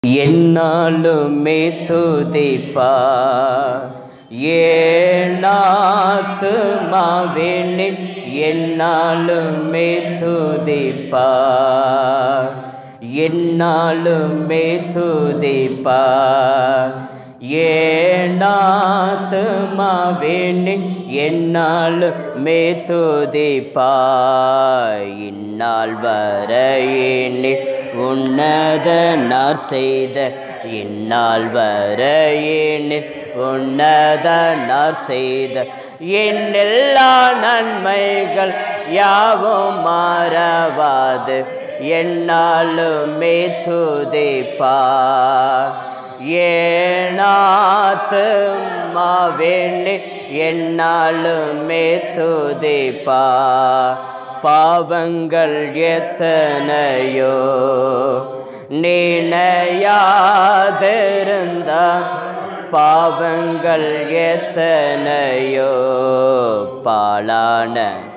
என்னாலுமே துதிப்பா ஏனாத்துமாவேனே என்னாலுமே துதிப்பா என்னாலுமே துதிப்பா ஏனாத்துமாவேனே என்னாலுமே துதிப்பா இந்நாள் வரையினே உன்னதனார் செய்த இந்நாள் வரையினே உன்னதனார் செய்த என் எல்லா நன்மைகள் யாவும் மாறவாது என்னாலுமே துதிப்பா ஏனாத்து மாவேணி என்னாலுமே துதிப்பா பாவங்கள் எத்தனையோ நினையாதிருந்தா பாவங்கள் எத்தனையோ பாலான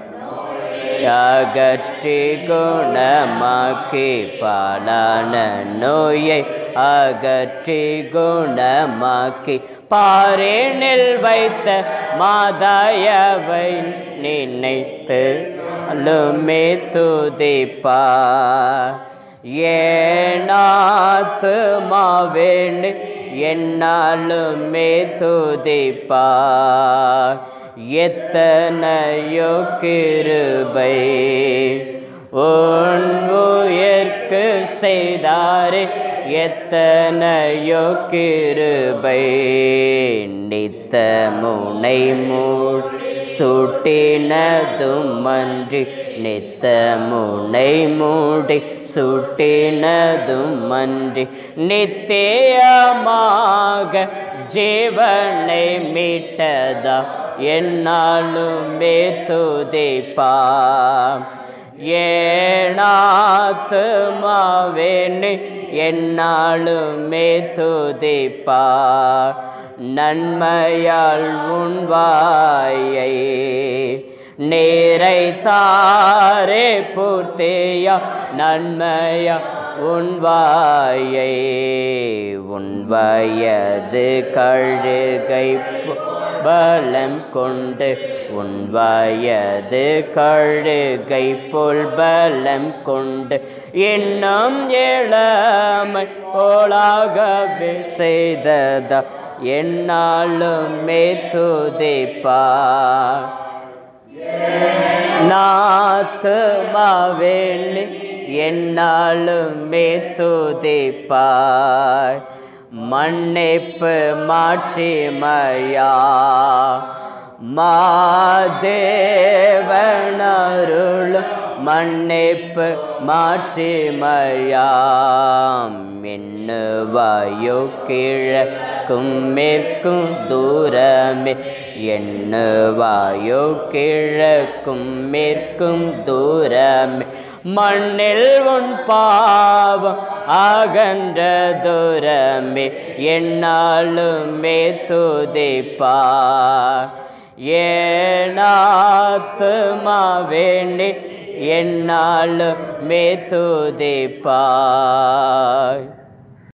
அகற்றி குணமாக்கி பாலான நோயை அகற்றி குணமாக்கி பாரேனில் வைத்த மாதாயவை நினைத்து அலுமே துதிப்பா ஏனாத்து மாவேணு என்னாலுமே துதிப்பா எத்தனையோ கிருபை உன் உயிர்க்கு செய்தாரே எத்தனையோ கிருபை நித்த முனை மூள் சுட்டினதும் அன்றி நித்த முனை மூடி சுட்டினதும் அன்றி நித்தியமாக ஜீவனை மீட்டதா என்னாலுமே துதிப்பா ஏனாத்துமாவேனே என்னாலுமே துதிப்பா நன்மையால் உன்வாயை நேரை தாரே பூர்த்தியா நன்மையா உன்வாயை உன் வயது கழுகை பலம் கொண்டு உன் வயது கழுகை போல் பலம் கொண்டு இன்னும் இளமை போலாகவே செய்ததா என்னாலுமே துதிப்பா நாத்துமாவேணி என்னாலுமே துதிப்பாய் மன்னிப்பு மாட்சிமையா மாதேவனருளும் மன்னிப்பு மாட்சிமையாம் எண்ணுவாயோ கிழக்கும் மேற்கும் தூரமே எண்ணுவாயோ கிழக்கும் மேற்கும் தூரமே மண்ணில் உன் பாவம் அகன்ற தூரமே என்னாலுமே துதிப்பா ஏனாத்துமாவேணி என்னாலுமே துதிப்பாய்